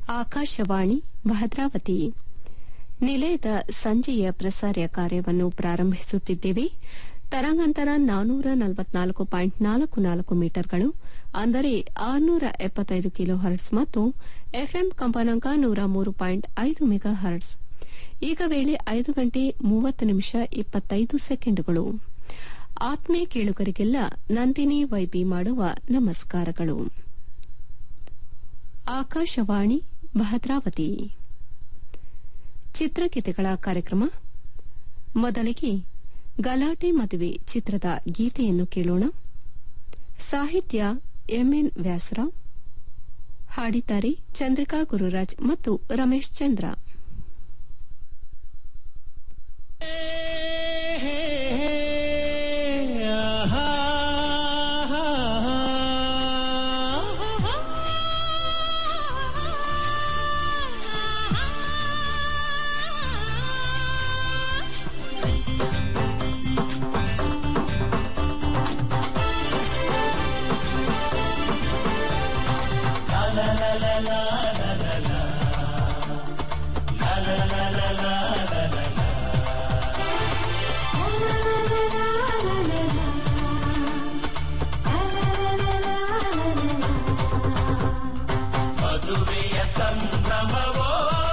ಆಕಾಶವಾಣಿ ಭದ್ರಾವತಿ ನಿಲಯದ ಸಂಜೆಯ ಪ್ರಸಾರ ಕಾರ್ಯವನ್ನು ಪ್ರಾರಂಭಿಸುತ್ತಿದ್ದೇವೆ ತರಂಗಾಂತರ ನಾನೂರ ನಲವತ್ನಾಲ್ಕು ಪಾಯಿಂಟ್ ನಾಲ್ಕು ನಾಲ್ಕು ಮೀಟರ್ಗಳು ಅಂದರೆ ಆರುನೂರ ಎಪ್ಪತ್ತೈದು ಕಿಲೋ ಹರ್ಟ್ಸ್ ಮತ್ತು ಎಫ್ಎಂ ಕಂಪನಾಂಕ ನೂರ ಮೂರು ಪಾಯಿಂಟ್ ಐದು ಮೆಗಾ ಹರ್ಟ್ಸ್ ಈಗ ವೇಳೆ ಐದು ಗಂಟೆ ಮೂವತ್ತು ನಿಮಿಷ ಇಪ್ಪತ್ತೈದು ಸೆಕೆಂಡುಗಳು ಆತ್ಮೀಯ ಕೇಳುಗರಿಗೆಲ್ಲ ನಂದಿನಿ ವೈಬಿ ಮಾಡುವ ನಮಸ್ಕಾರಗಳು ಆಕಾಶವಾಣಿ ಭದ್ರಾವತಿ ಚಿತ್ರಗೀತೆಗಳ ಕಾರ್ಯಕ್ರಮ ಮೊದಲಿಗೆ ಗಲಾಟೆ ಮದುವೆ ಚಿತ್ರದ ಗೀತೆಯನ್ನು ಕೇಳೋಣ ಸಾಹಿತ್ಯ ಎಂಎನ್ ವ್ಯಾಸರಾವ್ ಹಾಡಿದ್ದಾರೆ ಚಂದ್ರಿಕಾ ಗುರುರಾಜ್ ಮತ್ತು ರಮೇಶ್ ಚಂದ್ರ ಮದುವೆಯ ಸಂಭ್ರಮವೋ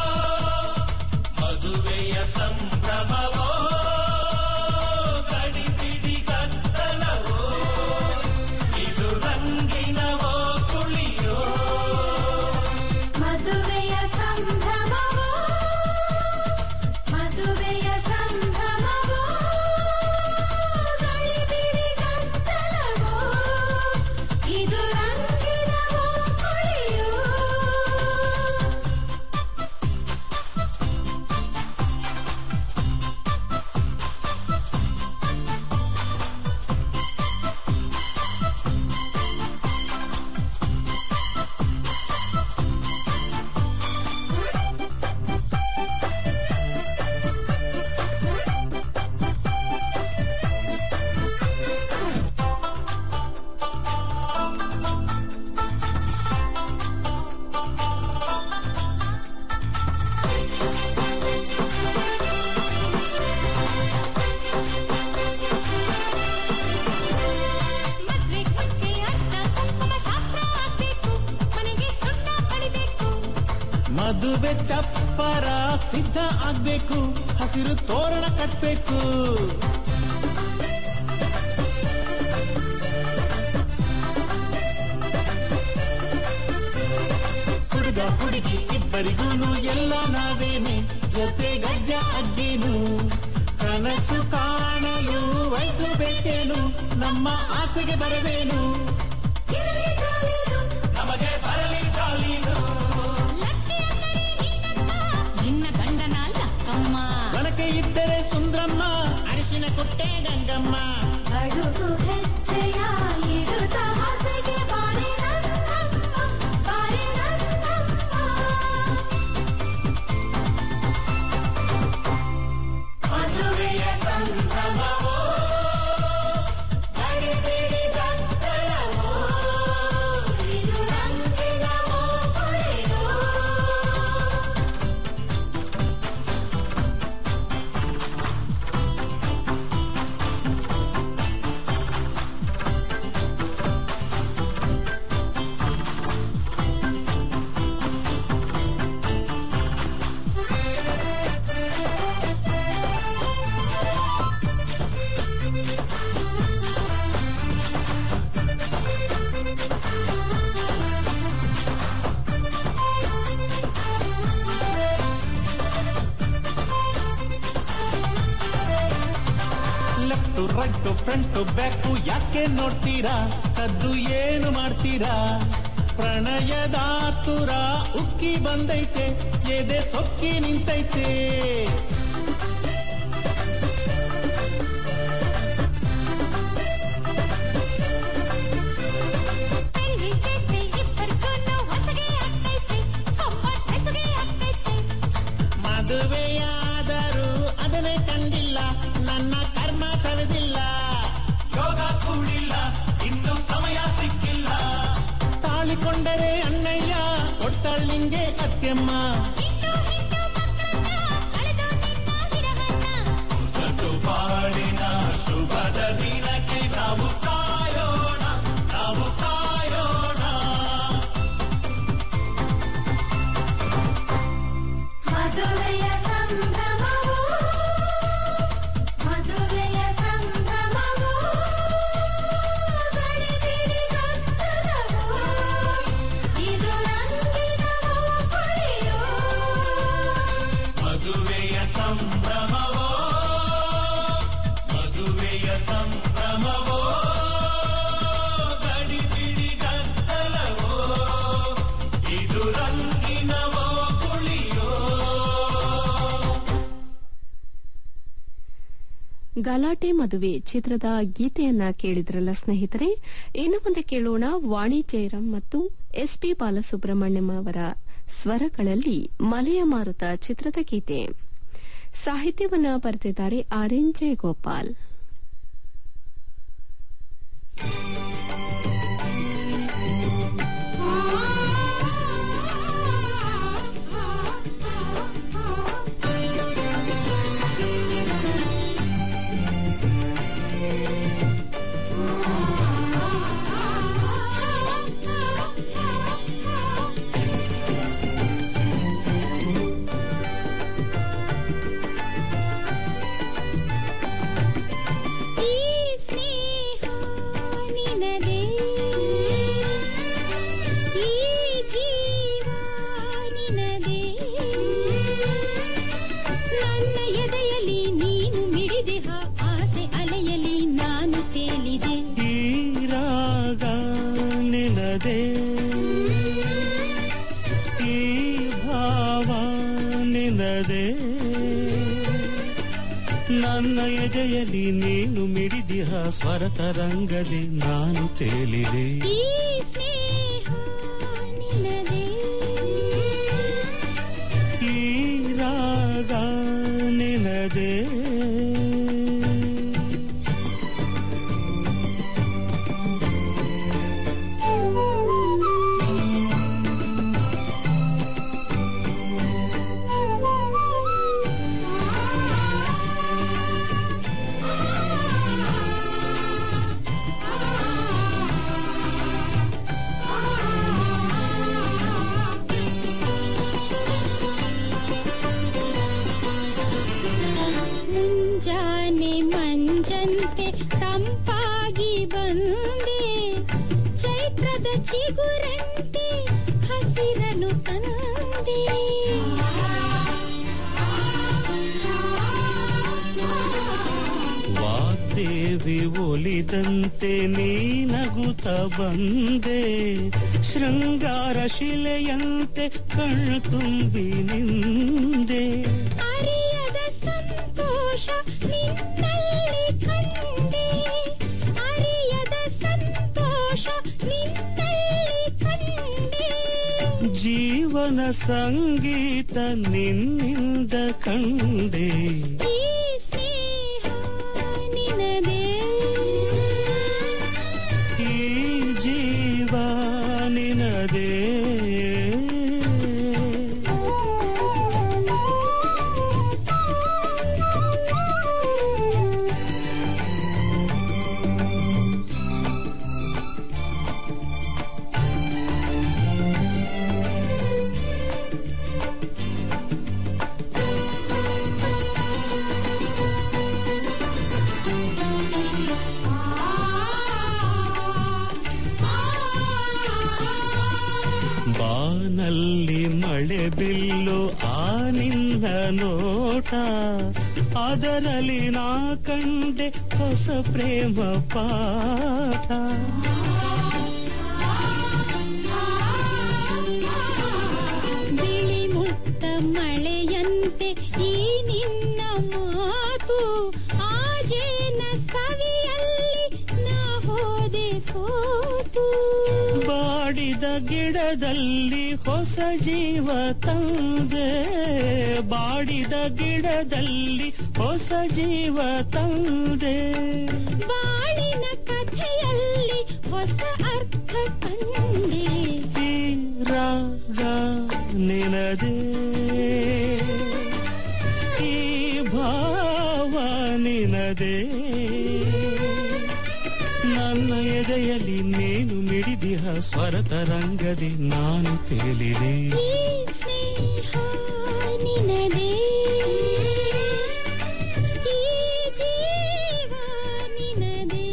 ಮದುವೆಯ ಸಂಭ್ರಮವೋ ಗಡಿಬಿಡಿ ಗದ್ದಲವೋ ಇದು ರಂಗಿನವೋ ಕುಳಿಯೋ ಮದುವೆಯ ಸಂಭ್ರಮವೋ ಮದುವೆಯ ಸಂಭ್ರಮವೋ ಗಡಿಬಿಡಿ ಗದ್ದಲವೋ ಇದು ರಂಗಿನವೋ ಕುಳಿಯೋ ಮದ್ವೆಗ್ ಮುಂಚೆ ಅರ್ಶನ ಕುಂಕುಮ ಶಾಸ್ತ್ರ ಆಗ್ಬೇಕು ಮನೆಗೆ ಸುಣ್ಣ ಬಳಿಬೇಕು ಮದುವೆ ಚಪ್ಪರ ಸಿದ್ಧ ಆಗ್ಬೇಕು ಹಸಿರು ತೋರಣ ಕಟ್ಬೇಕು ಹುಡುಗ ಹುಡುಗಿ ಇಬ್ಬರಿಗೂನು ಎಲ್ಲ ನಾವೇನೆ ಜೊತೆ ಗಜ್ಜ ಅಜ್ಜಿನು ಕನಸು ಕಾಣಲು ವಯಸ್ಸು ಬೇಕೇನು ನಮ್ಮ ಆಸೆಗೆ ಬರಬೇನು ಇರಲಿ ಜಾಲಿದು ನಮಗೆ ಬರಲಿ ಜಾಲೀನು ಲಕ್ಕಿ ಅಂದರೆ ನೀನಮ್ಮ ನಿನ್ನ ಗಂಡನ ಲಕ್ಕಮ್ಮ ಒನಕೆ ಇದ್ದರೆ ಸುಂದ್ರಮ್ಮ ಅರಿಶಿನ ಕೊಟ್ಟೆ ಗಂಗಮ್ಮ ಬಡುಗು ಹೆಜ್ಜೆಯ ಇಡುತ್ತ ಹಾಸಿಗೆ ಬಾರಿ ನನ್ನಮ್ಮ ಬಾರಿ ನನ್ನಮ್ಮ ಮದುವೆಯ ಸಂಭ್ರಮವೋ ಗಡಿಬಿಡಿ ಗದ್ದಲವೋ ಇದು ರಂಗಿನವೋ ಕೊಳೆಯೋ ಲೆಫ್ಟ್ ರೈಟ್ ಫ್ರಂಟ್ ಬ್ಯಾಕ್ ಯಾಕೆ ನೋಡ್ತೀರಾ ಕದ್ದು ಏನು ಮಾಡ್ತೀರಾ ಪ್ರಣಯದಾತುರ ಉಕ್ಕಿ ಬಂದೈತೆ ಎದೆ ಸೊಕ್ಕಿ ನಿಂತೈತೆ పెళ్లి చేస్తే ఇప్పటికూను ಹೊಸಗೆ ಆಗ್ತೈತೆ ಒಬ್ಬಟ್ ಹೆಸಗೆ ಆಗ್ತೈತೆ ಮದುವೆಯಾದರೂ ಅದನ್ನೇ ಕಂಡಿಲ್ಲ ನನ್ನ ಕರ್ಮ ಸರಿದಿಲ್ಲ ಯೋಗ ಕೂಡಿಲ್ಲ ಇನ್ನು ಸಮಯ ಸಿಕ್ಕಿಲ್ಲ ತಾಳಿಕೊಂಡರೆ ಅಣ್ಣಯ್ಯ ಕೊಡ್ತಾಳ್ ನಿಂಗೆ ಅತ್ಯ ಭಾಗ್ಯಮ್ಮ ಹೆಣ್ಣು ಹೆಣ್ಣು ಮಕ್ಕಳನ್ನ ಕಳೆದು ನಿನ್ನ ವಿರಹನ್ನ ಸತು ಬಾಳಿನ ಶುಭದ ದಿನಕ್ಕೆ ನಾವು ಕಾಯೋಣ ನಾವು ಕಾಯೋಣ ಮದುವೆಯ ಸಂಭ್ರಮವು ಮದುವೆಯ ಸಂಭ್ರಮವು ಗಡಿಬಿಡಿ ಗದ್ದಲವು ಇದು ರಂಗಿನವೋ ಕುಳಿಯೋ ಮದುವೆಯ ಸಂಭ್ರಮವೋ ಮದುವೆಯ ಸಂಭ್ರಮವೋ ಗಡಿಬಿಡಿ ಗದ್ದಲವೋ ಇದು ರಂಗಿನವೋ ಕುಳಿಯೋ ಗಲಾಟೆ ಮದುವೆ ಚಿತ್ರದ ಗೀತೆಯನ್ನ ಕೇಳಿದ್ರಲ್ಲ ಸ್ನೇಹಿತರೆ ಇನ್ನು ಮುಂದೆ ಕೇಳೋಣ ವಾಣಿ ಜಯರಾಮ್ ಮತ್ತು ಎಸ್ಪಿ ಬಾಲಸುಬ್ರಹ್ಮಣ್ಯಂ ಅವರ ಸ್ವರಗಳಲ್ಲಿ ಮಲೆಯ ಮಾರುತ ಚಿತ್ರದ ಗೀತೆ ಸಾಹಿತ್ಯವನ್ನ ಬರೆದಿದ್ದಾರೆ ಆರ್ ಎನ್ ಜಯಗೋಪಾಲ್ ಈ ಸ್ನೇಹ ನಿನದೇ ಈ ಜೀವ ನಿನದೇ ನನ್ನ ಎದೆಯಲ್ಲಿ ನೀನು ಮಿಡಿದೆಹ ಆಸೆ ಅಲೆಯಲ್ಲಿ ನಾನು ತೇಲಿದೆ ಈ ರಾಗ ನಿನದೇ ಈ ಭಾವ ನಿನದೇ ನನ್ನ ಎದೆಯಲ್ಲಿ ನೀನು ಮಿಡಿದಿಹ ಸ್ವರ ತರಂಗದೆ ನಾನು ತೇಲಿದೆ ಈ ಸ್ನೇಹ ನಿನದೇ ಈ ರಾಗ ನಿನದೇ ಮುಂಜಾನೆ ಮಂಜಂತೆ ತಂಪಾಗಿ ಬಂದೆ ಚೈತ್ರದ ಚಿಗುರಂತೆ ಹಸಿರನು ತಂದೆ ವಾಗ್ದೇವಿ ಒಲಿದಂತೆ ನೀನಗುತ್ತ ಬಂದೆ ಶೃಂಗಾರ ಶಿಲೆಯಂತೆ ಕಣ್ತುಂಬಿ ನಿಂದೆ ಅರಿಯದ ಸಂತೋಷ ನಿನ್ನಲ್ಲಿ ಕಂಡೆ ಅರಿಯದ ಸಂತೋಷ ನಿನ್ನಲ್ಲಿ ಕಂಡೆ ಜೀವನ ಸಂಗೀತ ನಿನ್ನಿಂದ ಕಂಡೆ ಈ ಸ್ನೇಹ ನಿನದೇ ಈ ಜೀವ ನಿನದೇ ಬಾನಲ್ಲಿ ಮಳೆ ಬಿಲ್ಲು ಆ ನಿನ್ನ ನೋಟ ಅದರಲ್ಲಿ ನಾ ಕಂಡೆ ಹೊಸ ಪ್ರೇಮ ಪಾಠ ಬಿಳಿ ಮುತ್ತ ಮಳೆಯಂತೆ ಈ ನಿನ್ನ ಮಾತು ಆಜೇನ ಸವಿಯಲ್ಲಿ ನಾ ಹೋದೆ ಸೋತು ಬಾಡಿದ ಗಿಡದಲ್ಲಿ ಹೊಸ ಜೀವ ತಂದೆ ಬಾಡಿದ ಗಿಡದಲ್ಲಿ ಹೊಸ ಜೀವ ತಂದೆ ಬಾಳಿನ ಕಥೆಯಲ್ಲಿ ಹೊಸ ಅರ್ಥ ಕಂಡೆ ಈ ರಾಗ ನಿನದೇ ಈ ಭಾವ ನಿನದೇ ನನ್ನ ಎದೆಯಲ್ಲಿ ನೀನು ಮಿಡಿದಿಹ ಸ್ವರ ತರಂಗದಿ ನಾನು ತೇಲಿದೆ ಈ ಸ್ನೇಹ ನಿನದೇ ಈ ಜೀವ ನಿನದೇ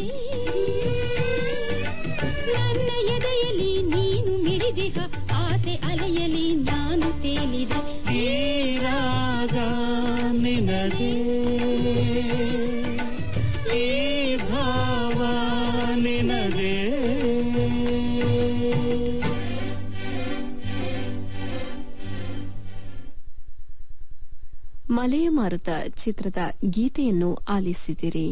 ನನ್ನ ಎದೆಯಲ್ಲಿ ನೀನು ಮಿಡಿದಿಹ ಆಸೆ ಅಲೆಯಲಿ ನಾನು ತೇಲಿದೆ ಈ ರಾಗ ನಿನದೇ ಈ ಭಾವ ನಿನದೇ ಮಲೆಯ ಮಾರುತ ಚಿತ್ರದ ಗೀತೆಯನ್ನು ಆಲಿಸಿದಿರಿ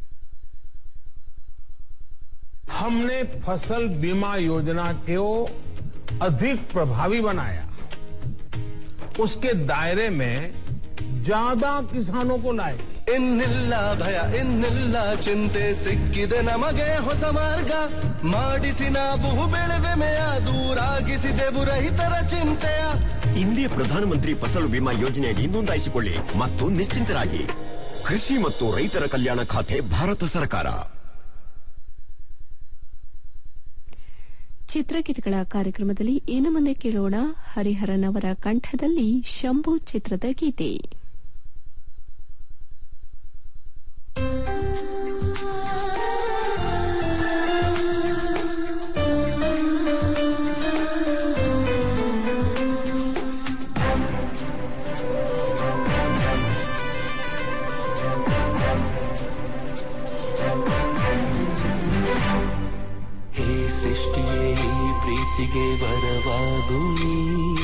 हमने फसल बीमा योजना को अधिक प्रभावी बनाया उसके दायरे में ज्यादा किसानों को लाए ಇನ್ನಿಲ್ಲ ಭಯ ಇನ್ನಿಲ್ಲ ಚಿಂತೆ ಸಿಕ್ಕಿದೆ ನಮಗೆ ಹೊಸ ಮಾರ್ಗ ಮಾಡಿಸಿ ನಾವು ಬೆಳೆವೆಮೆಯ ದೂರಾಗಿಸಿದೆವು ರೈತರ ಚಿಂತೆಯ ಇಂದೇ ಪ್ರಧಾನಮಂತ್ರಿ ಫಸಲು ಬಿಮಾ ಯೋಜನೆಯಡಿ ನೋಂದಾಯಿಸಿಕೊಳ್ಳಿ ಮತ್ತು ನಿಶ್ಚಿಂತರಾಗಿ ಕೃಷಿ ಮತ್ತು ರೈತರ ಕಲ್ಯಾಣ ಖಾತೆ ಭಾರತ ಸರ್ಕಾರ ಚಿತ್ರಗೀತೆಗಳ ಕಾರ್ಯಕ್ರಮದಲ್ಲಿ ಇನ್ನು ಮುಂದೆ ಕೇಳೋಣ ಹರಿಹರನ್ ಅವರ ಕಂಠದಲ್ಲಿ ಶಂಭು ಚಿತ್ರದ ಗೀತೆ ಹೇ ಸೃಷ್ಟಿಯೇ ಈ ಪ್ರೀತಿಗೆ ವರವಾಗು ನೀ.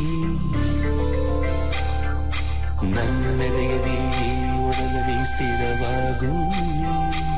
ನನ್ನೆದೆಯದಿ ಈ ಒಡಲಲ್ಲಿ ಸ್ಥಿರವಾಗು ನೀ.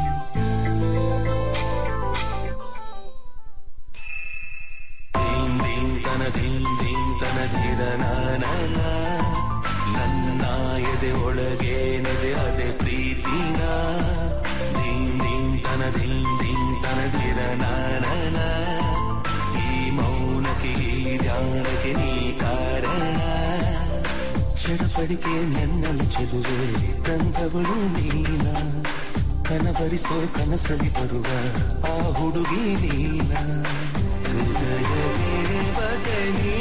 ಧೀಂ ಧೀಂ ತನ ಧೀಂ ಧೀಂ ತನ ಧಿರ ನಾನ ನನ್ನ ಎದೆ ಒಳಗೆ ನದೆ ಅದೆ ಪ್ರೀತಿನ ಧೀಂ ಧೀಂ ತನ ಧೀಂ ಧೀಂ ತನ ಧಿರ ನಾನ ಈ ಮೌನಕ್ಕೆ ಈ ಧ್ಯಾನಕ್ಕೆ ನೀ ಕಾರಣ ಚಡಪಡಿಕೆ ನನ್ನನ್ನು ಚೆಲುವೆ ತಂದವಳು ನೀನ ಕನಬರಿಸೋ ಕನಸಲಿ ಬರುವ ಆ ಹುಡುಗಿ ನೀನ ಹೃದಯ ದೇವತೆ ನೀ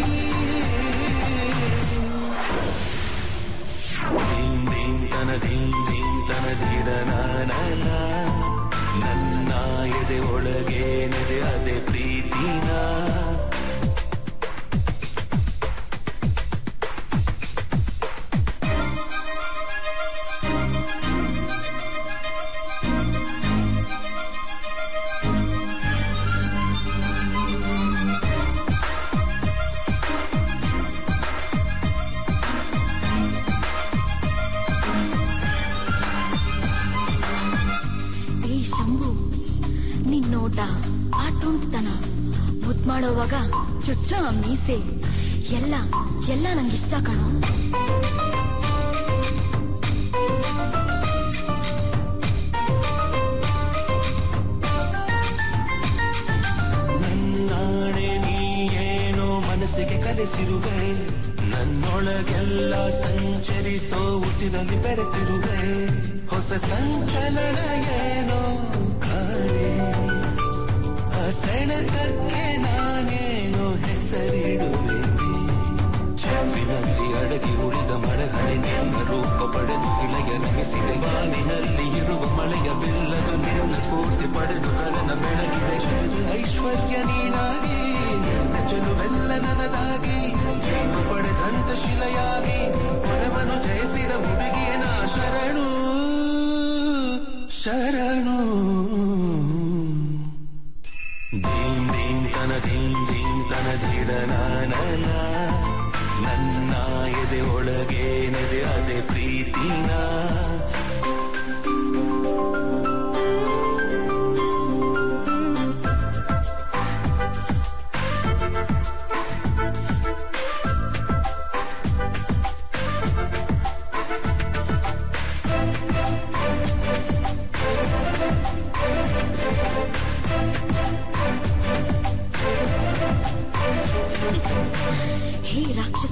ಧೀಂ ಧೀಂ ತನ ಧೀಂ ಧೀಂ ತನ ಧಿರ ನಾನ ನನ್ನ ಎದೆ ಒಳಗೆ ನೆದೆ ಅದೆ ಪ್ರೀತಿನ ಏ ಶಂಭು ನಿನ್ ನೋಟ ಆ ತುಂಟತನ ಮುದ್ ಮಾಡೋವಾಗ ಚುಚ್ಚೋ ಆ ಮೀಸೆ ಎಲ್ಲ ಎಲ್ಲ ನಂಗಿಷ್ಟ ಕಣೋ ನನ್ನಾಣೆ ನೀ ಏನೋ ಮನಸ್ಸಿಗೆ ಕಲಿಸಿರುವೆ ನನ್ನೊಳಗೆಲ್ಲ ಸಂಚರಿಸೋ ಉಸಿರಲ್ಲಿ ಬೆರೆತಿರುವೆ ಹೊಸ ಸಂಚಲನ ಏನೋ ಕಾಣೆ ಆ ಸೆಳೆತಕ್ಕೆ ನಾನೇನೋ ಹೆಸರಿಡುವೆ ಚೆಪ್ಪಿನಲ್ಲಿ ಅಡಗಿ ಉಳಿದ ಮಳೆಹನಿ ನಿನ್ನ ರೂಪ ಪಡೆದು ಇಳೆಯ ರಮಿಸಿದೆ ಬಾನಿನಲ್ಲಿ ಇರುವ ಮಳೆಯ ಬಿಲ್ಲದು ನಿನ್ನ ಸ್ಫೂರ್ತಿ ಪಡೆದು ಕಲನ ಬೆಳಗಿದೆ ಜಗದ ಐಶ್ವರ್ಯ ನೀನಾಗಿ ನಿನ್ನ ಚೆಲುವೆಲ್ಲ ನನದಾಗಿ ಜೀವ ಪಡೆದಂತ ಶಿಲೆಯಾಗಿ ಹೊರವನು ಜಯಿಸಿದ ಹುಡುಗಿಯ ನಾ ಶರಣು ಶರಣು ಧೀಂ ಧೀಂ ತನ ಧೀಂ ಧೀಂ ತನ ಧೀರ ನಾನ ನನ್ನ ಎದೆ ಒಳಗೆ ನದೆ ಅದೆ ಪ್ರೀತಿನ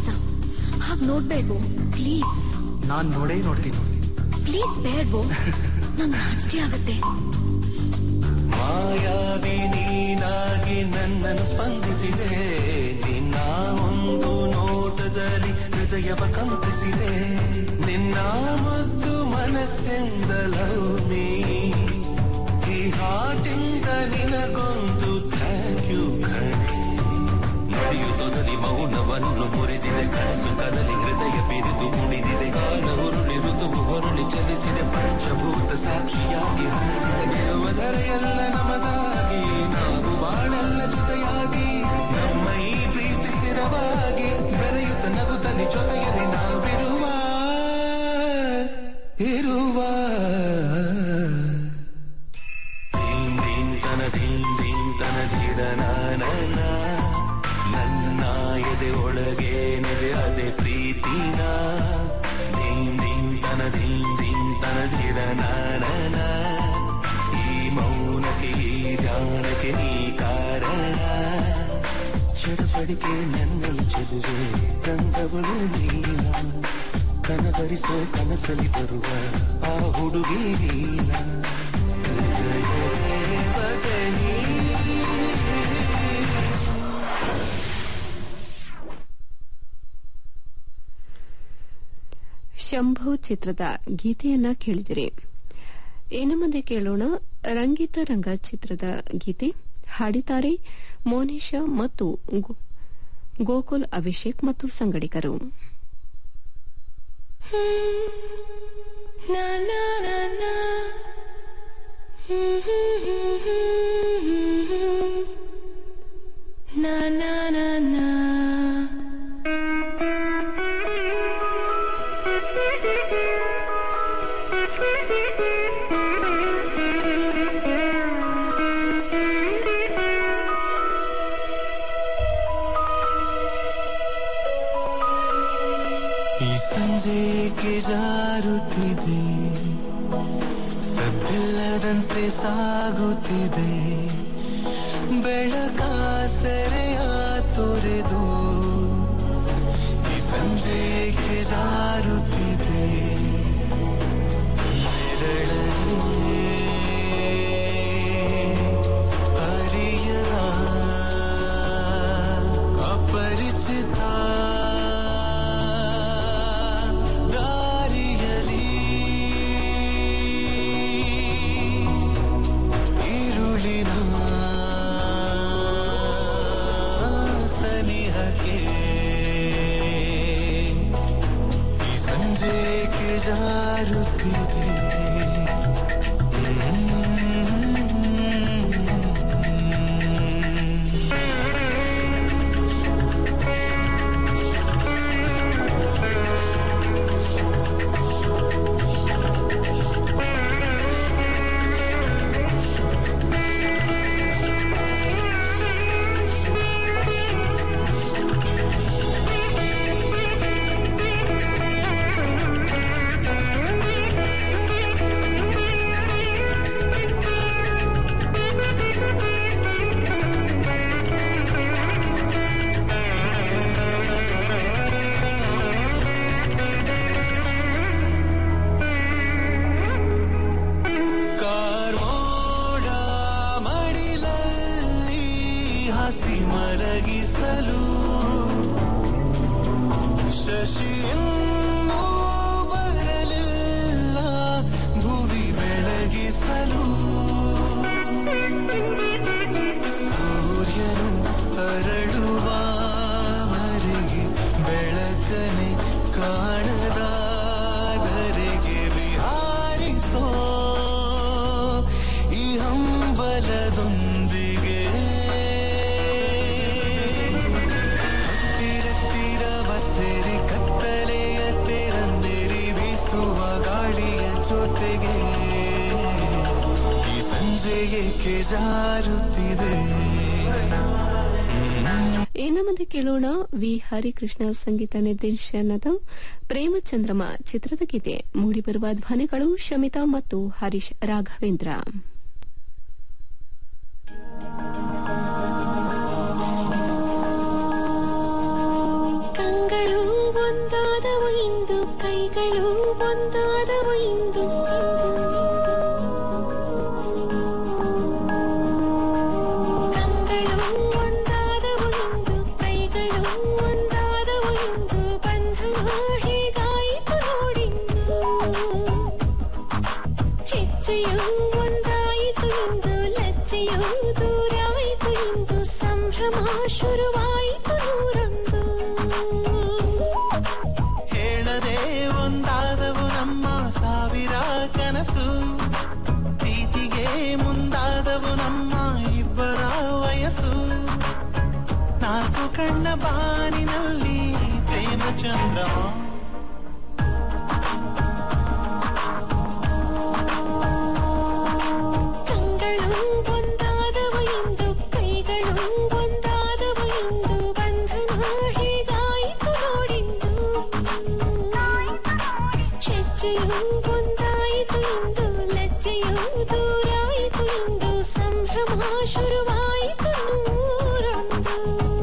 ಮೋಸ ಹಾಗ್ ನೋಡ್ಬೇಡ್ವೋ ಪ್ಲೀಸ್ ನಾನ್ ನೋಡೇ ನೋಡ್ತೀನಿ ಪ್ಲೀಸ್ ಬೇಡ್ವೋ ನಂಗ್ ನಾಚಿಕೆ ಆಗತ್ತೆ ಮಾಯಾವಿ ನೀನಾಗಿ ನನ್ನನ್ನು ಸ್ಪಂದಿಸಿದೆ ನಿನ್ನ ಒಂದು ನೋಟದಲ್ಲಿ ಹೃದಯವ ಕಂಪಿಸಿದೆ ನಿನ್ನ ಮುದ್ದು ಮನಸ್ಸೆಂದ ಲವ್ ಮೀ ಈ ಹಾಟಿಂದ ನಿನಗೊಂದು ಥ್ಯಾಂಕ್ ಯು ಕಣೆ ನಡೆಯುತ್ತೊದಲಿ ಮೌನವನ್ನು ಮುರಿದಿದೆ ಕನಸು ಕದಲಿ ಹೃದಯ ಬಿರಿದು ಕುಣಿದಿದೆ ಕಾಲ ಉರುಳಿ ಋತುವು ಹೊರಳಿ ಚಲಿಸಿದೆ ಪಂಚಭೂತ ಸಾಕ್ಷಿಯಾಗಿ ಹರಸಿದೆ ಗೆಲುವದರ ಎಲ್ಲ ನಮದಾಗಿ ನಾವು ಬಾಳೆಲ್ಲ ಜೊತೆಯಾಗಿ ನಮ್ಮ ಈ ಪ್ರೀತಿ ಸ್ಥಿರವಾಗಿ ಬೆರೆಯುತ್ತ ನಗುತ್ತಲಿ ಜೊತೆಯಲ್ಲಿ ನಾವಿರುವ ಇರುವ ಧೀಂ ಧೀಂ ತನ ಧೀಂ ಧೀಂ ತನ ಧೀರ ನಾನ ನನ್ನ ಎದೆ ಒಳಗೆ ನೆದೆ ಅದೆ ಪ್ರೀತಿನ ಧೀಂ ಧೀಂ ತನ ಧೀಂ ಧೀಂ ತನ ಧೀರ ನಾನ ಈ ಮೌನಕ್ಕೆ ಈ ಧ್ಯಾನಕ್ಕೆ ನೀ ಕಾರಣ ಚಡಪಡಿಕೆ ನನ್ನನ್ನು ಚೆಲುವೆ ತಂದವಳು ನೀನ ಕನಬರಿಸೋ ಕನಸಲಿ ಬರುವ ಆ ಹುಡುಗಿ ನೀನ ಹೃದಯದೇ ನೀ ಶಂಭು ಚಿತ್ರದ ಗೀತೆಯನ್ನ ಕೇಳಿದಿರಿ ಇನ್ನು ಮುಂದೆ ಕೇಳೋಣ ರಂಗಿತ ರಂಗ ಚಿತ್ರದ ಗೀತೆ ಹಾಡಿದ್ದಾರೆ ಮೋನಿಶಾ ಮತ್ತು ಗೋ- ಗೋಕುಲ್ ಅಭಿಷೇಕ್ ಮತ್ತು ಸಂಗಡಿಗರು ಈ ಸಂಜೆಗೆ ಜಾರುತ್ತಿದೆ ಸದ್ದಿಲ್ಲದಂತೆ ಸಾಗುತ್ತಿದೆ ಬೆಳಕ ಸೆರೆಯ ತೊರೆದು ಈ ಸಂಜೆಗೆ ಜಾರುತ್ತಿದೆ ನೆರಳಲ್ಲಿ ಅರಿಯದ ಅಪರಿಚಿತ ದಾರಿಯಲಿ ಈರುಳಿನ ಸನಿಹಕ್ಕೆ ಈ ಸಂಜೆಗೆ ಜಾರುತ್ತಿದೆ ಕಾರ್ಮೋಡ ಮಡಿಲಲ್ಲಿ ಹಸಿ ಮಲಗಿಸಲು ಶಶಿಯನ್ನು ಬರಲಿಲ್ಲ ಭುವಿ ಬೆಳಗಿಸಲು ಸೂರ್ಯನು ಹರಡುವವರೆಗೆ ಬೆಳಕನೆ ಕಾಣದಾದರೆಗೆ ವಿಹಾರಿಸೋ ಈ ಹಂಬಲದೊಂದಿಗೆ ಹತ್ತಿರತ್ತಿರ ಬಸ್ಸೇರಿ ಕತ್ತಲೆಯ ತೆರಂದಿರಿ ಬೀಸುವ ಗಾಡಿಯ ಜೊತೆಗೆ ಈ ಸಂಜೆ ಏಕೆ ಜಾರುತ್ತಿದೆ ಇನ್ನು ಮುಂದೆ ಕೇಳೋಣ ವಿ ಹರಿಕೃಷ್ಣ ಸಂಗೀತ ನಿರ್ದೇಶನದ ಪ್ರೇಮಚಂದ್ರಮ ಚಿತ್ರದ ಗೀತೆ ಮೂಡಿಬರುವ ಧ್ವನಿಗಳು ಶಮಿತಾ ಮತ್ತು ಹರೀಶ್ ರಾಘವೇಂದ್ರ ಕಂಗಳು ಒಂದಾದವು ಇಂದು ಕೈಗಳು ಒಂದಾದವು ಇಂದು ಕಂಗಳು ಒಂದಾದವು ಇಂದು ಕೈಗಳು ಒಂದಾದವು ಇಂದು ಬಂಧನ ಹೇಗಾಯಿತು ನೋಡಿಂದು ಹೆಜ್ಜೆಯು ಒಂದಾಯಿತು ಇಂದು ಲಜ್ಜೆಯು ದೂರಾಯಿತು ಇಂದು ಸಂಭ್ರಮ ಶುರುವಾಯಿತು ನೂರೊಂದು ಹೇಳದೆ ಒಂದಾದವು ನಮ್ಮ ಸಾವಿರ ಕನಸು ಪ್ರೀತಿಗೆ ಮುಂದಾದವು ನಮ್ಮ ಇಬ್ಬರ ವಯಸ್ಸು ನಾಲ್ಕು ಕಣ್ಣ ಬಾನಿನಲ್ಲಿ ಪ್ರೇಮ ಚಂದ್ರಮ ಕಂಗಳು ಒಂದಾದವು ಇಂದು ಕೈಗಳು ಒಂದಾದವು ಇಂದು ಬಂಧನ ಹೇಗಾಯಿತು ನೋಡಿಂದು ಹೆಜ್ಜೆಯು ಒಂದಾಯಿತು ಇಂದು ಲಜ್ಜೆಯು ದೂರಾಯಿತು ಇಂದು ಸಂಭ್ರಮ ಶುರುವಾಯಿತು ನೂರೊಂದು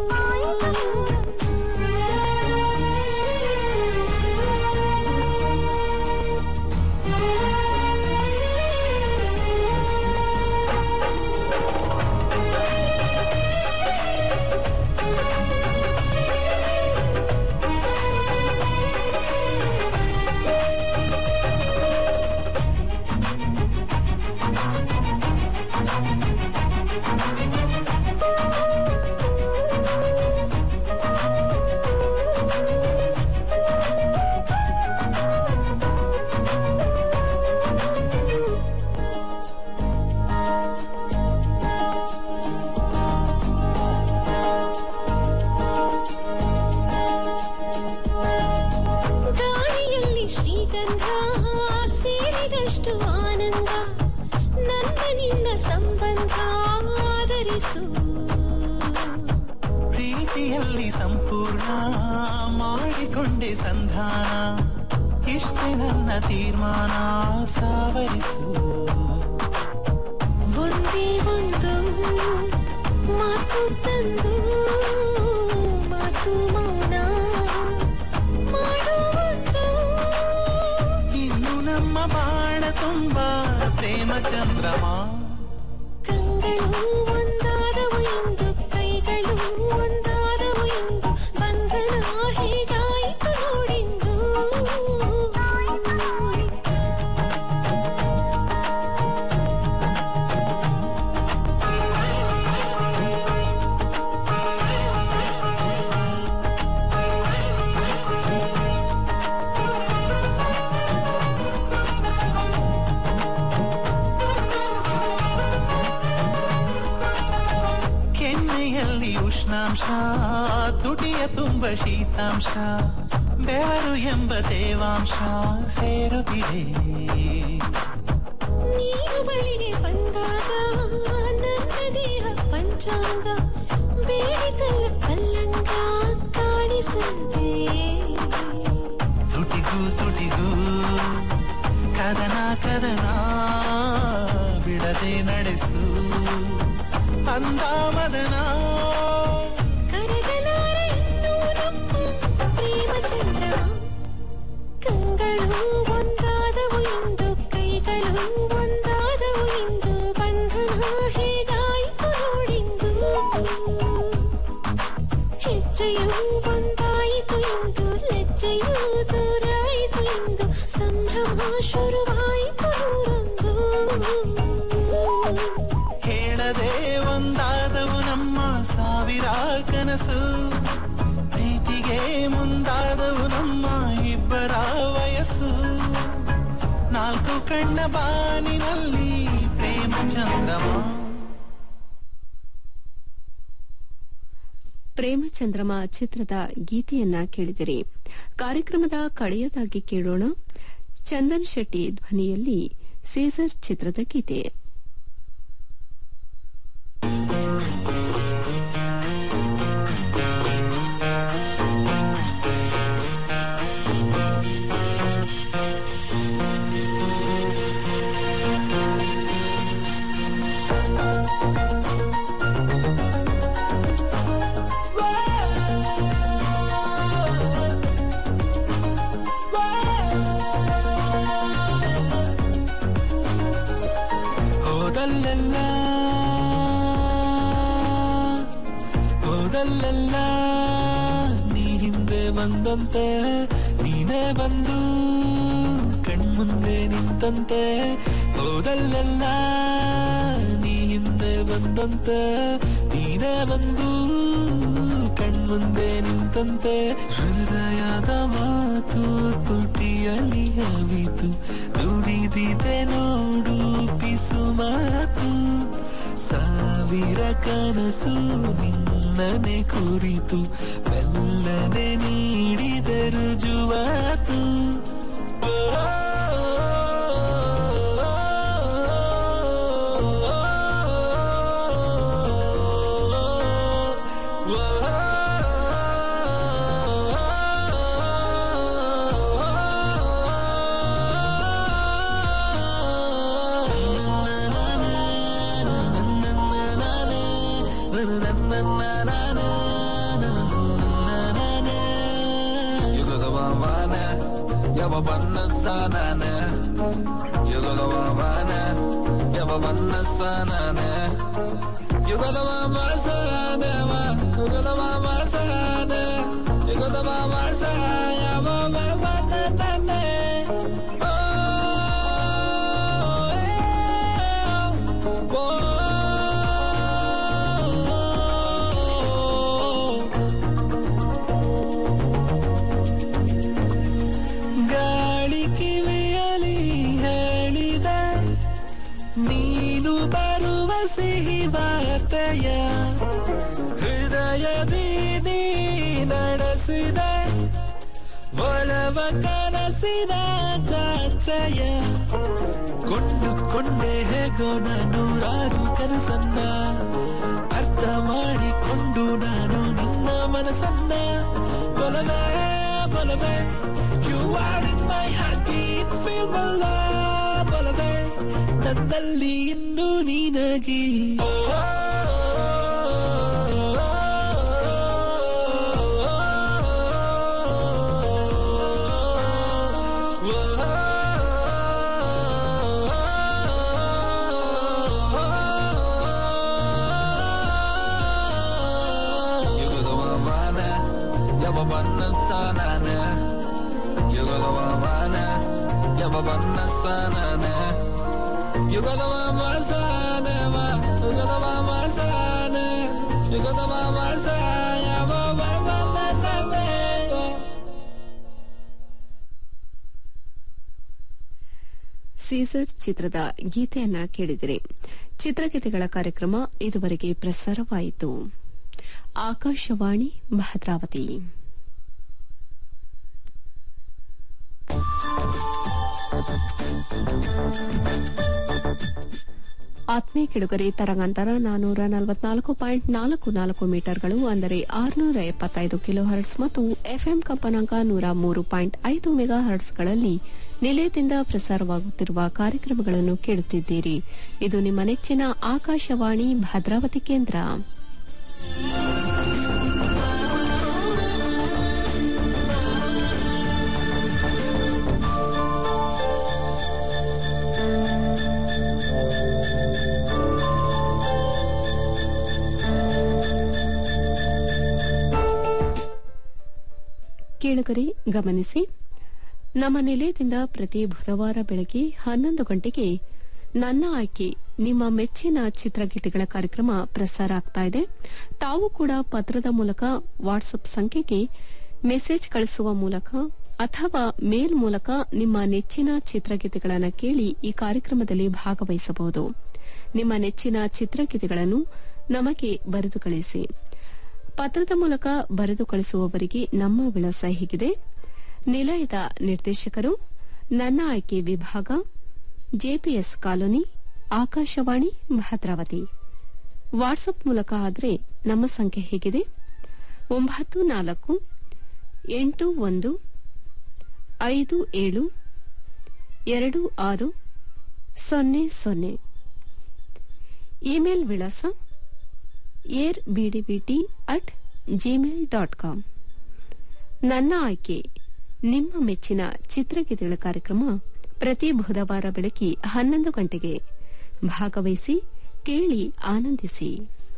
ಗಾಳಿಯಲ್ಲಿ ಶ್ರೀಗಂಧ ಸೇರಿದಷ್ಟು ಆನಂದ ನನ್ನ ನಿನ್ನ ಸಂಬಂಧ ಆದರಿಸು ಪ್ರೀತಿಯಲ್ಲಿ ಸಂಪೂರ್ಣ ಮಾಡಿಕೊಂಡೆ ಸಂಧಾನ ಇಷ್ಟೇ ನನ್ನ ತೀರ್ಮಾನ ಸಾವರಿಸು ಒಂದೇ ಒಂದು ಮಾತು ತಂದು ಮಾತು ಮೌನ ಮಾಡುವಂದು ಇನ್ನು ನಮ್ಮ ಬಾಣ ತುಂಬ ಪ್ರೇಮ ಚಂದ್ರಮ ಕಂಗಳು ಒಂದಾದವು ಇಂದು ಕೈಗಳು ಒಂದಾದವು ಇಂದು ಬಂಧನ ಹೇಗಾಯಿತು ನೋಡಿಂದು ಕೆನ್ನೆಯಲ್ಲಿ ಉಷ್ಣಾಂಶ ತುಟಿಯ ತುಂಬ ಶೀತಾಂಶ ಬೆವರು ಎಂಬ ತೇವಾಂಶ ಸೇರುತ್ತಿದೆ ನೀನು ಬಳಿಗೆ ಬಂದಾಗ ನನ್ನ ದೇಹ ಪಂಚಾಂಗ ಬೇಡಿತಲ್ಲ ಪಲ್ಲಂಗ ಕಾಣಿಸದೆ ತುಟಿಗೂ ತುಟಿಗೂ ಕದನ ಕದನ ಬಿಡದೆ ನಡೆಸು ಅಂದ ಮದನ ಕರಗಲಾರ ಇನ್ನೂ ನಮ್ಮ ಪ್ರೇಮ ಚಂದ್ರ ಕಂಗಳು ಒಂದಾದವು ಇಂದು ಕೈಗಳು ಒಂದಾದವು ಇಂದು ಬಂಧನ ಹೇಗಾಯಿತು ನೋಡಿಂದು ಹೆಜ್ಜೆಯು ಒಂದಾಯಿತು ಇಂದು ಲಜ್ಜೆಯು ದೂರಾಯಿತು ಇಂದು ಸಂಭ್ರಮ ಶುರುವಾಯಿತು ನೂರೊಂದು ಹೇಳದೆ ಒಂದಾದವು ನಮ್ಮ ಸಾವಿರ ಕನಸು ಪ್ರೀತಿಗೆ ಮುಂದಾದವು ನಮ್ಮ ಇಬ್ಬರ ವಯಸ್ಸು ನಾಲ್ಕು ಕಣ್ಣ ಬಾನಿನಲ್ಲಿ ಪ್ರೇಮ ಚಂದ್ರಮ ಪ್ರೇಮಚಂದ್ರಮ ಚಿತ್ರದ ಗೀತೆಯನ್ನ ಕೇಳಿದಿರಿ ಕಾರ್ಯಕ್ರಮದ ಕಡೆಯದಾಗಿ ಕೇಳೋಣ ಚಂದನ್ ಶೆಟ್ಟಿ ಧ್ವನಿಯಲ್ಲಿ ಸೀಸರ್ ಚಿತ್ರದ ಗೀತೆ Whoa. ಹೋದಲ್ಲೆಲ್ಲ ಹೋದಲ್ಲೆಲ್ಲ ನೀ ಹಿಂದೆ ಬಂದಂತೆ ನೀನೇ ಬಂದು ಕಣ್ಮುಂದೆ ನಿಂತಂತೆ ಹೋದಲ್ಲೆಲ್ಲ ನೀ ಹಿಂದೆ ಬಂದಂತೆ ನೀನೇ ಬಂದು ಕಣ್ಮುಂದೆ ನಿಂತಂತೆ ಹೃದಯದ ಮಾತು ತುಟಿಯಲ್ಲಿ ಹವಿತು ನುಡಿದಿದೆ ನೋಡು ಪಿಸು ಮಾತು ಸಾವಿರ ಕನಸು ನಿನ್ನನೆ ಕುರಿತು ಮೆಲ್ಲನೆ ನೀಡಿದ ರುಜುವಾತು ಓ, ಯುಗದ ವಾವಾನ ಯಾವ ಬನ್ನ ಸಾನಾನ ಯುಗದ ವಾವಾನ ಯಾವ ಬನ್ನ ಸಾನಾನ ಯುಗದ ವಾಮ ಸಾನವ ಯುಗದ ವಾಮ ಸಾನ ಯುಗದ ವಾಮ ಸಾಯವ ಬನ್ನ ತನ್ನೆ ಓ ಓ ಗಾಳಿ ಕಿವಿಯಲಿ ಹೇಳಿದೆ ನೀನು ಬರುವ ಸಿಹಿ ವಾರ್ತೆಯ ಹೃದಯದಿ ನೀ ನಡೆಸಿದೆ ಒಳವ ಕನಸಿನ ಜಾತ್ರೆಯ ಕೊಂಡುಕೊಂಡೆ ಹೇಗೋ ನೂರಾರು ಕನಸನ್ನ ಅರ್ಥ ಮಾಡಿಕೊಂಡು ನಾನು ನಿನ್ನ ಮನಸ್ಸನ್ನ ಬಲವೇ ಬಲವೇ you are in my heartbeat feel my love ಬಲವೇ ನನ್ನಲ್ಲಿ ಇನ್ನು ನೀನಗಿ ಯುಗದ ವಾವಾನ ಯಾವ ಬನ್ನ ಸಾನಾನ ಯುಗದ ವಾವಾನ ಯಾವ ಬನ್ನ ಸಾನಾನ ಯುಗದ ವಾಮ ಸಾನವ ಯುಗದ ವಾಮ ಸಾನ ಯುಗದ ವಾಮ ಸಾಯವ ಬನ್ನ ಸಾನೆ ಸೀಸರ್ ಚಿತ್ರದ ಗೀತೆಯನ್ನ ಕೇಳಿದಿರಿ ಚಿತ್ರಗೀತೆಗಳ ಕಾರ್ಯಕ್ರಮ ಇದುವರೆಗೆ ಪ್ರಸಾರವಾಯಿತು ಆಕಾಶವಾಣಿ ಭದ್ರಾವತಿ ಆತ್ಮೀಯ ಕೆಡುಗರೆ ತರಂಗಾಂತರ ನಾನೂರ ನಲವತ್ನಾಲ್ಕು ಪಾಯಿಂಟ್ ನಾಲ್ಕು ನಾಲ್ಕು ಮೀಟರ್ಗಳು ಅಂದರೆ ಆರುನೂರ ಎಪ್ಪತ್ತೈದು ಕಿಲೋ ಹರ್ಟ್ಸ್ ಮತ್ತು ಎಫ್ಎಂ ಕಂಪನಾಂಕ ನೂರ ಮೂರು ಪಾಯಿಂಟ್ ಐದು ಮೆಗಾ ಹರ್ಟ್ಸ್ಗಳಲ್ಲಿ ನಿಲಯದಿಂದ ಪ್ರಸಾರವಾಗುತ್ತಿರುವ ಕಾರ್ಯಕ್ರಮಗಳನ್ನು ಕೇಳುತ್ತಿದ್ದೀರಿ ಇದು ನಿಮ್ಮ ನೆಚ್ಚಿನ ಆಕಾಶವಾಣಿ ಭದ್ರಾವತಿ ಕೇಂದ್ರ ಕೇಳುಗರೆ ಗಮನಿಸಿ ನಮ್ಮ ನಿಲಯದಿಂದ ಪ್ರತಿ ಬುಧವಾರ ಬೆಳಗ್ಗೆ ಹನ್ನೊಂದು ಗಂಟೆಗೆ ನನ್ನ ಆಯ್ಕೆ ನಿಮ್ಮ ಮೆಚ್ಚಿನ ಚಿತ್ರಗೀತೆಗಳ ಕಾರ್ಯಕ್ರಮ ಪ್ರಸಾರ ಆಗ್ತಾ ಇದೆ ತಾವು ಕೂಡ ಪತ್ರದ ಮೂಲಕ ವಾಟ್ಸ್ಆಪ್ ಸಂಖ್ಯೆಗೆ ಮೆಸೇಜ್ ಕಳಿಸುವ ಮೂಲಕ ಅಥವಾ ಮೇಲ್ ಮೂಲಕ ನಿಮ್ಮ ನೆಚ್ಚಿನ ಚಿತ್ರಗೀತೆಗಳನ್ನು ಕೇಳಿ ಈ ಕಾರ್ಯಕ್ರಮದಲ್ಲಿ ಭಾಗವಹಿಸಬಹುದು ನಿಮ್ಮ ನೆಚ್ಚಿನ ಚಿತ್ರಗೀತೆಗಳನ್ನು ನಮಗೆ ಬರೆದು ಕಳಿಸಿ ಪತ್ರದ ಮೂಲಕ ಬರೆದು ಕಳಿಸುವವರಿಗೆ ನಮ್ಮ ವಿಳಾಸ ಹೀಗಿದೆ ನಿಲಯದ ನಿರ್ದೇಶಕರು ನನ್ನ ಆಯ್ಕೆ ವಿಭಾಗ JPS colony Akashvani Bhadravati WhatsApp ಮೂಲಕ ಆದರೆ ನಮ್ಮ ಸಂಖ್ಯೆ ಹೇಗಿದೆ ಒಂಬತ್ತು ನಾಲ್ಕು ಎಂಟು ಒಂದು ಐದು ಏಳು ಎರಡು ಆರು ಸೊನ್ನೆ ಸೊನ್ನೆ ಇಮೇಲ್ ವಿಳಾಸ ಏರ್ ಬಿಡಿಬಿಟಿ ಅಟ್ ಜಿಮೇಲ್ ಡಾಟ್ ಕಾಮ್ ನನ್ನ ಆಯ್ಕೆ ನಿಮ್ಮ ಮೆಚ್ಚಿನ ಚಿತ್ರಗೀತೆಗಳ ಕಾರ್ಯಕ್ರಮ ಪ್ರತಿ ಬುಧವಾರ ಬೆಳಗ್ಗೆ ಹನ್ನೊಂದು ಗಂಟೆಗೆ ಭಾಗವಹಿಸಿ ಕೇಳಿ ಆನಂದಿಸಿ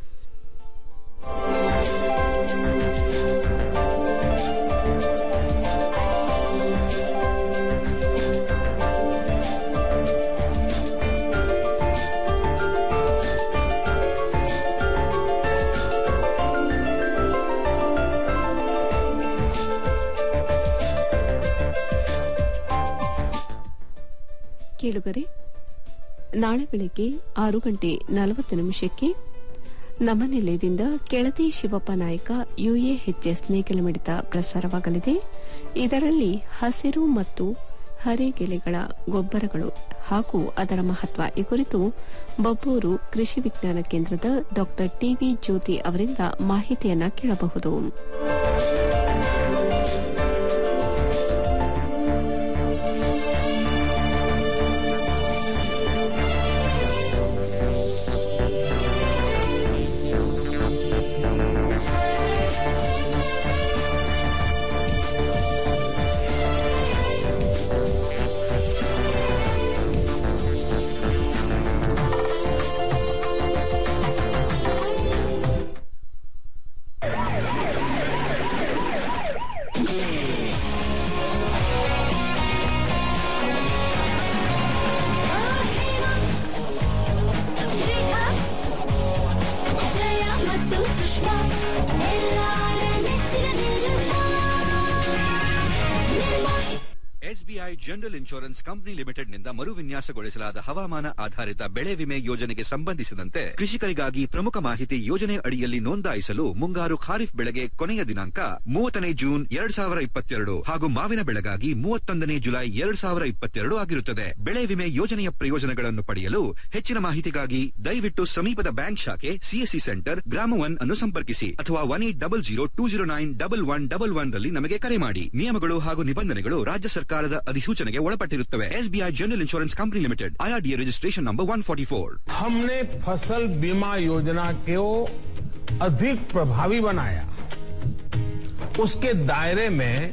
ಕೇಳುಗರೆ ನಾಳೆ ಬೆಳಗ್ಗೆ ಆರು ಗಂಟೆ ನಲವತ್ತು ನಿಮಿಷಕ್ಕೆ ನಮ್ಮ ನಿಲಯದಿಂದ ಕೆಳದಿ ಶಿವಪ್ಪ ನಾಯಕ ಯುಎಎಚ್ಎಸ್ ನೇಗಿಲಮಿಡಿತ ಪ್ರಸಾರವಾಗಲಿದೆ ಇದರಲ್ಲಿ ಹಸಿರು ಮತ್ತು ಹರೆಗೆಲೆಗಳ ಗೊಬ್ಬರಗಳು ಹಾಗೂ ಅದರ ಮಹತ್ವ ಈ ಕುರಿತು ಬಬ್ಬೂರು ಕೃಷಿ ವಿಜ್ಞಾನ ಕೇಂದ್ರದ ಡಾ ಟಿವಿ ಜ್ಯೋತಿ ಅವರಿಂದ ಮಾಹಿತಿಯನ್ನ ಕೇಳಬಹುದು ರೇಖಾ ಜಯ ಮತ್ತು ಸುಷ್ಮಾ ಎಲ್ಲಾರ ನೆಚ್ಚಿನ Nirma Nirma SBI general insurance company ಲಿಮಿಟೆಡ್ನಿಂದ ಮರುವಿನ್ಯಾಸಗೊಳಿಸಲಾದ ಹವಾಮಾನ ಆಧಾರಿತ ಬೆಳೆ ವಿಮೆ ಯೋಜನೆಗೆ ಸಂಬಂಧಿಸಿದಂತೆ ಕೃಷಿಕರಿಗಾಗಿ ಪ್ರಮುಖ ಮಾಹಿತಿ ಯೋಜನೆ ಅಡಿಯಲ್ಲಿ ನೋಂದಾಯಿಸಲು ಮುಂಗಾರು ಖಾರಿಫ್ ಬೆಳೆಗೆ ಕೊನೆಯ ದಿನಾಂಕ ಮೂವತ್ತನೇ ಜೂನ್ ಎರಡ್ ಸಾವಿರ ಇಪ್ಪತ್ತೆರಡು ಹಾಗೂ ಮಾವಿನ ಬೆಳೆಗಾಗಿ ಮೂವತ್ತೊಂದನೇ ಜುಲೈ ಎರಡ್ ಸಾವಿರ ಇಪ್ಪತ್ತೆರಡು ಆಗಿರುತ್ತದೆ ಬೆಳೆ ವಿಮೆ ಯೋಜನೆಯ ಪ್ರಯೋಜನಗಳನ್ನು ಪಡೆಯಲು ಹೆಚ್ಚಿನ ಮಾಹಿತಿಗಾಗಿ ದಯವಿಟ್ಟು ಸಮೀಪದ ಬ್ಯಾಂಕ್ ಶಾಖೆ ಸಿಎಸ್ಸಿ ಸೆಂಟರ್ ಗ್ರಾಮ ಒನ್ ಅನ್ನು ಸಂಪರ್ಕಿಸಿ ಅಥವಾ one eight double zero two zero nine double one double one ರಲ್ಲಿ ನಮಗೆ ಕರೆ ಮಾಡಿ ನಿಯಮಗಳು ಹಾಗೂ ನಿಬಂಧನೆಗಳು ರಾಜ್ಯ ಸರ್ಕಾರದ ಅಧಿಸೂಚನೆಗೆ ಒಳಪಟ್ಟಿರುತ್ತವೆ SBI general insurance company limited IRDA registration number one forty four हमने फसल बीमा योजना को अधिक प्रभावी बनाया उसके दायरे में